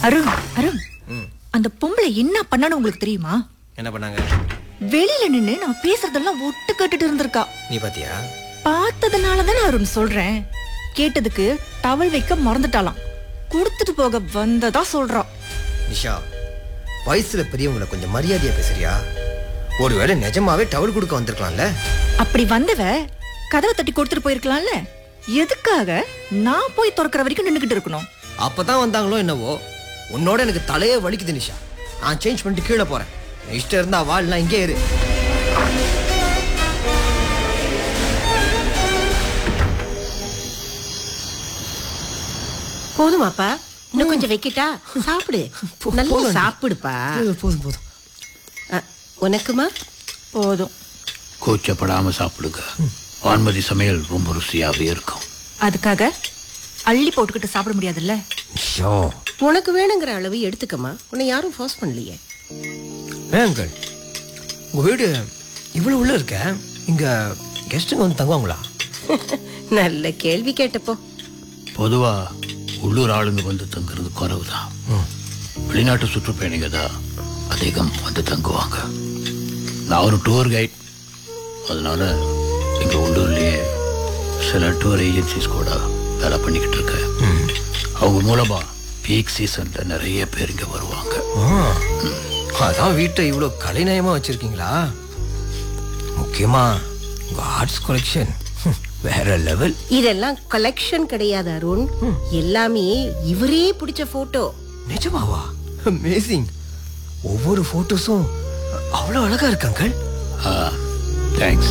அருண் அருண் அந்த பொம்பளை என்ன பண்ணான்னு உங்களுக்கு தெரியுமா என்ன பண்ணாங்க வெளியில நின்னு நான் பேசுறதெல்லாம் ஒட்டு கேட்டுட்டு இருந்திருக்கா நீ பாத்தியா பார்த்ததுனால தானே அருண் சொல்றேன் கேட்டதுக்கு டவல் வைக்க மறந்துட்டாளாம் கொடுத்துட்டு போக வந்ததா சொல்றா நிஷா வயசுல பெரியவங்களை கொஞ்சம் மரியாதையா பேசுறியா ஒருவேளை நிஜமாவே டவல் கொடுக்க வந்திருக்கலாம்ல அப்படி வந்தவ கதவை தட்டி கொடுத்துட்டு போயிருக்கலாம்ல எதுக்காக நான் போய் திறக்கிற வரைக்கும் நின்னுகிட்டு இருக்கணும் அப்பதான் வந்தாங்களோ என்னவோ உன்னோட எனக்கு தலையே வலிக்குது நிஷா நான் சேஞ்ச் பண்ணிட்டு கீழே போறேன் இஷ்டம் இருந்தா வாழ் நான் இங்கே இரு போதுமாப்பா இன்னும் கொஞ்சம் வைக்கிட்டா சாப்பிடு போ- நல்லா போதும். சாப்பிடுப்பா போதும் போதும் அ, உனக்குமா போதும் கூச்சப்படாம சாப்பிடுங்க வான்மதி சமையல் ரொம்ப ருசியாவே இருக்கும் அதுக்காக அள்ளி போட்டுக்கிட்டு சாப்பிட முடியாதுல்ல நிஷா உனக்கு வேணுங்கிற அளவு எடுத்துக்கமா உன்னை யாரும் ஃபோர்ஸ் பண்ணலையே ஏங்கள் உங்க வீடு இவ்வளவு உள்ள இருக்க இங்க கெஸ்ட்டுங்க வந்து தங்குவாங்களா நல்ல கேள்வி கேட்டப்போ பொதுவா உள்ளூர் ஆளுங்க வந்து தங்குறது குறைவுதான் வெளிநாட்டு சுற்றுப்பயணிக தான் அதிகம் வந்து தங்குவாங்க நான் ஒரு டூர் கைட் அதனால எங்க உள்ளூர்லயே சில டூர் ஏஜென்சிஸ் கூட வேலை பண்ணிக்கிட்டு இருக்கேன் அவங்க மூலமா பீக் சீசன்ல நிறைய பேர் இங்க வருவாங்க ஆ, அதான் வீட்டை இவ்வளவு கலைநயமா வச்சிருக்கீங்களா முக்கியமா உங்க ஆர்ட்ஸ் கொலெக்ஷன் வேற லெவல் இதெல்லாம் கலெக்ஷன் கிடையாது அருண் எல்லாமே இவரே பிடிச்ச போட்டோ நிஜமாவா அமேசிங் ஒவ்வொரு போட்டோஸும் அவ்வளவு அழகா இருக்காங்க தேங்க்ஸ்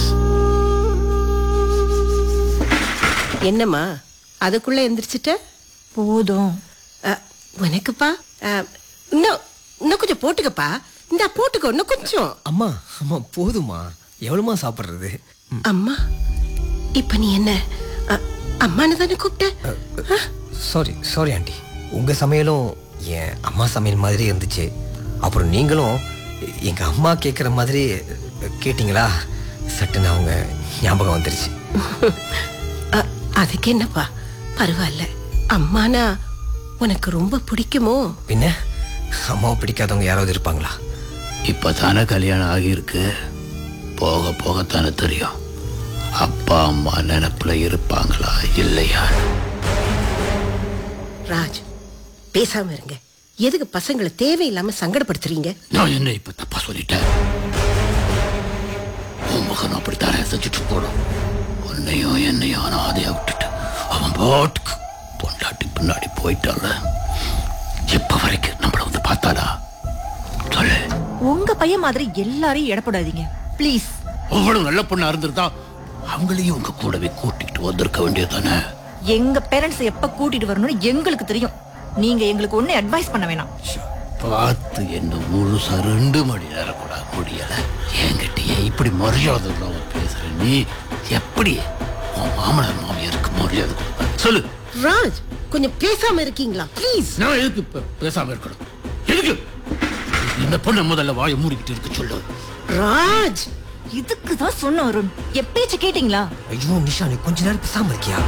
என்னம்மா அதுக்குள்ள எந்திரிச்சிட்ட போதும் அ, உனக்குப்பா அ, இன்னும் இன்னும் கொஞ்சம் போட்டுக்கப்பா இந்த போட்டுக்கோ இன்னும் கொஞ்சம் அம்மா அம்மா போதுமா எவ்வளவுமா சாப்பிடுறது அம்மா இப்ப நீ என்ன அ, அம்மான்னு தானே கூப்பிட்ட சாரி சாரி ஆண்டி உங்க சமையலும் என் அம்மா சமையல் மாதிரி இருந்துச்சு அப்புறம் நீங்களும் எங்க அம்மா கேட்குற மாதிரி கேட்டிங்களா சட்டுன்னு அவங்க ஞாபகம் வந்துருச்சு அ, அதுக்கு என்னப்பா பரவாயில்ல அம்மானா உனக்கு ரொம்ப பிடிக்குமோ பின்ன அம்மாவை பிடிக்காதவங்க யாராவது இருப்பாங்களா இப்பதானே கல்யாணம் ஆகியிருக்கு போக போகத்தானே தெரியும் அப்பா அம்மா நினைப்புல இருப்பாங்களா இல்லையா ராஜ் பேசாம இருங்க எதுக்கு பசங்களை தேவையில்லாம சங்கடப்படுத்துறீங்க நான் என்ன இப்ப தப்பா சொல்லிட்டேன் உன் மகன் அப்படித்தானே செஞ்சுட்டு போடும் உன்னையும் என்னையும் அனாதையா விட்டுட்டு அவன் பாட்டுக்கு பொண்டாட்டி பின்னாடி போயிட்டால எப்ப வரைக்கும் நம்மள வந்து பார்த்தாளா சொல்லு உங்க பையன் மாதிரி எல்லாரையும் எடப்படாதீங்க ப்ளீஸ் அவ்வளவு நல்ல பொண்ணா இருந்திருந்தா அவங்களையும் உங்க கூடவே கூட்டிட்டு வந்திருக்க வேண்டியதானே எங்க பேரண்ட்ஸ் எப்ப கூட்டிட்டு வரணும்னு எங்களுக்கு தெரியும் நீங்க எங்களுக்கு ஒண்ணு அட்வைஸ் பண்ண வேணாம் பார்த்து என்ன முழுசா ரெண்டு மணி நேரம் கூட முடியல என்கிட்டயே இப்படி மரியாதை இல்லாம பேசுற நீ எப்படி உன் மாமனார் மாமியாருக்கு மரியாதை கொடுப்ப? சொல்லு ராஜ் கொஞ்சம் பேசாம இருக்கீங்களா ப்ளீஸ் நான் எதுக்கு இப்ப பேசாம இருக்கணும் எதுக்கு இந்த பொண்ணை முதல்ல வாயை மூடிக்கிட்டு இருக்க சொல்லு ராஜ் இதுக்கு தான் சொன்ன அருண் என் பேச்ச கேட்டீங்களா ஐயோ நிஷா நீ கொஞ்ச நேரம் பேசாம இருக்கியா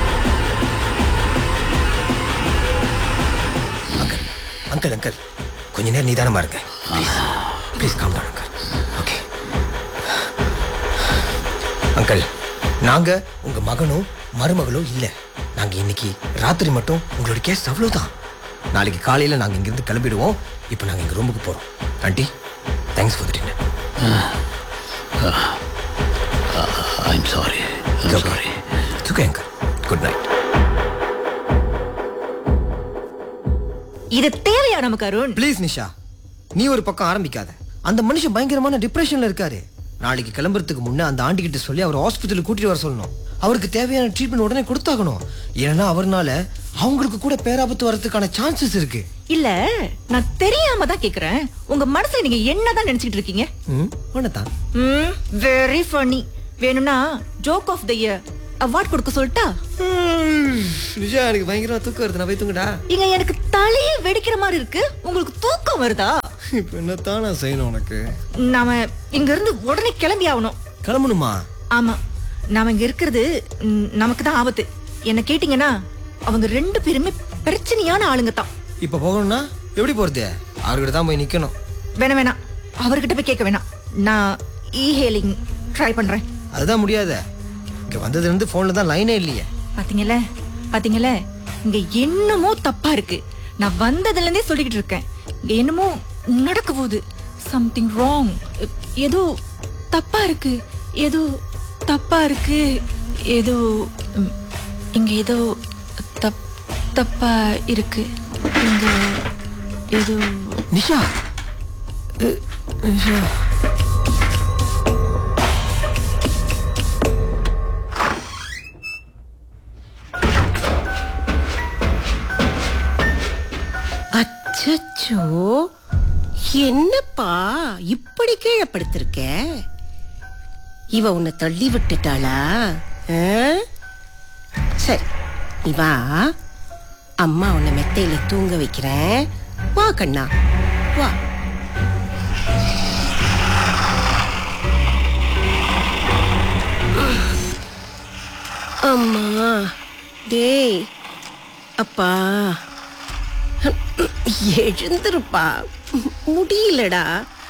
அங்கிள் அங்கிள் அங்கிள் கொஞ்ச நேரம் நிதானமா இருங்க please calm down uncle okay uncle நாங்க உங்க மகனும் மருமகளும் இல்ல நாங்க இன்னைக்கு ராத்திரி மட்டும் உங்களோட கேஸ் அவ்வளவுதான் நாளைக்கு காலையில நாங்க இங்கிருந்து கிளம்பிடுவோம் இப்போ நாங்க எங்க ரூமுக்கு போறோம் aunty thanks for the dinner I'm sorry sorry okay uncle good night இது தேவையா நமக்கு அருண் ப்ளீஸ் நிஷா நீ ஒரு பக்கம் ஆரம்பிக்காத அந்த மனுஷன் பயங்கரமான டிப்ரெஷன்ல இருக்காரு நாளைக்கு கிளம்புறதுக்கு முன்ன அந்த ஆண்டி கிட்ட சொல்லி அவர் ஹாஸ்பிட்டலுக்கு கூட்டிட்டு வர சொல்லணும் அவருக்கு தேவையான ட்ரீட்மெண்ட் உடனே கொடுத்தாகணும் ஏன்னா அவர்னால அவங்களுக்கு கூட பேராபத்து வரதுக்கான சான்சஸ் இருக்கு இல்ல நான் தெரியாம தான் கேக்குறேன் உங்க மனசுல நீங்க என்னதான் நினைச்சிட்டு இருக்கீங்க ம் உன்னதான் ம் வெரி ஃபன்னி வேணும்னா joke of the year award கொடுக்க சொல்லட்டா நிஷா எனக்கு பயங்கரமா தூக்கம் வருது நான் போய் தூங்குடா இங்க எனக்கு தலையே வெடிக்கிற மாதிரி இருக்கு உங்களுக்கு தூக்கம் வருதா இப்போ என்னத்தான் நான் செய்யணும் உனக்கு நாம இங்க இருந்து உடனே கிளம்பி ஆகணும் கிளம்பணுமா ஆமா நாம இங்க இருக்கிறது ம், நமக்கு தான் ஆபத்து என்ன கேட்டீங்கன்னா அவங்க ரெண்டு பேருமே பிரச்சனையான ஆளுங்க தான் இப்போ போகணும்னா எப்படி போறது அவர்கிட்ட தான் போய் நிக்கணும் வேணாம் வேணாம் அவர்கிட்ட போய் கேட்க வேணாம் நான் இ ஹேலிங் ட்ரை பண்றேன் அதுதான் முடியாத இங்க வந்ததுல இருந்து போன்ல தான் லைனே இல்லையே பாத்தீங்கல்ல பாத்தீங்கல்ல இங்க என்னமோ தப்பா இருக்கு நான் வந்ததுல இருந்தே சொல்லிக்கிட்டு இருக்கேன் இங்க என்னமோ நடக்க போகுது சம்திங் ராங் ஏதோ தப்பா இருக்கு ஏதோ தப்பா இருக்கு ஏதோ ம், இங்க ஏதோ தப் தப்பா இருக்கு இங்க ஏதோ நிஷா அஹ், நிஷா அச்சச்சோ என்னப்பா இப்படி கீழே படுத்திருக்க இவ உன்னை தள்ளி விட்டுட்டாளா ஆ? சரி நீ வா அம்மா உன்னை மெத்தையில தூங்க வைக்கிறேன் வா கண்ணா வா அம்மா டேய் அப்பா எழுந்திருப்பா முடியலடா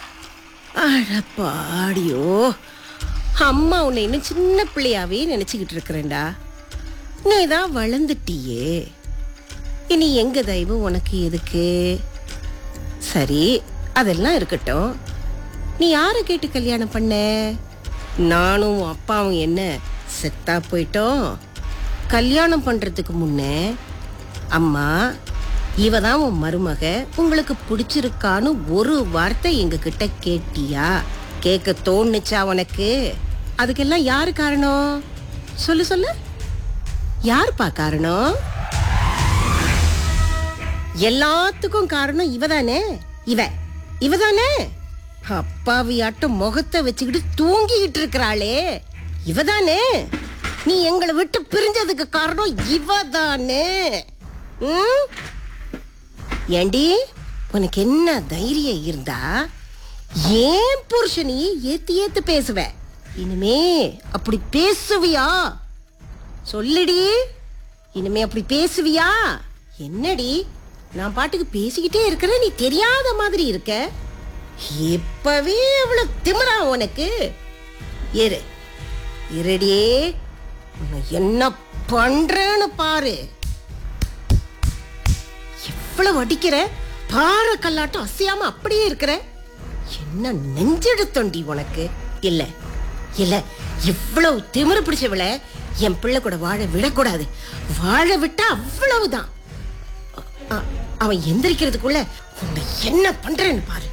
அழப்பாடியோ அம்மா உன்னை இன்னும் சின்ன பிள்ளையாவே நினைச்சுக்கிட்டு இருக்கிறேன்டா நீ தான் வளர்ந்துட்டியே இனி எங்க தயவு உனக்கு எதுக்கு சரி அதெல்லாம் இருக்கட்டும் நீ யாரை கேட்டு கல்யாணம் பண்ண நானும் உன் அப்பாவும் என்ன செத்தா போயிட்டோம் கல்யாணம் பண்றதுக்கு முன்னே அம்மா இவ தான் உன் மருமக உங்களுக்கு பிடிச்சிருக்கான்னு ஒரு வார்த்தை எங்க கிட்ட கேட்டியா கேட்க தோணுச்சா உனக்கு அதுக்கெல்லாம் யாரு காரணம் சொல்லு சொல்லு யாருப்பா காரணம் எல்லாத்துக்கும் காரணம் இவதானே இவ இவதானே அப்பாவியாட்டம் முகத்தை வச்சுக்கிட்டு தூங்கிக்கிட்டு இருக்கிறாளே இவதானே நீ எங்களை விட்டு பிரிஞ்சதுக்கு காரணம் இவதானே ம்? ஏண்டி உனக்கு என்ன தைரியம் இருந்தா ஏன் புருஷனையே ஏத்து ஏத்து பேசுவ இனிமே அப்படி பேசுவியா சொல்லுடி இனிமே அப்படி பேசுவியா என்னடி நான் பாட்டுக்கு பேசிக்கிட்டே இருக்கிறேன் நீ தெரியாத மாதிரி இருக்க இப்பவே அவ்வளவு திமிரா உனக்கு இரு இருடியே உன்னை என்ன பண்றேன்னு பாரு எவ்வளவு அடிக்கிற பாறை கல்லாட்டம் அசையாம அப்படியே இருக்கிற என்ன நெஞ்செடுத்தோண்டி உனக்கு இல்ல இல்ல இவ்வளவு திமிரு பிடிச்சவள என் பிள்ளை கூட வாழ விடக்கூடாது வாழ விட்டா அவ்வளவுதான் அ- அ- அவன் எந்திரிக்கிறதுக்குள்ள உன்னை என்ன பண்றேன்னு பாரு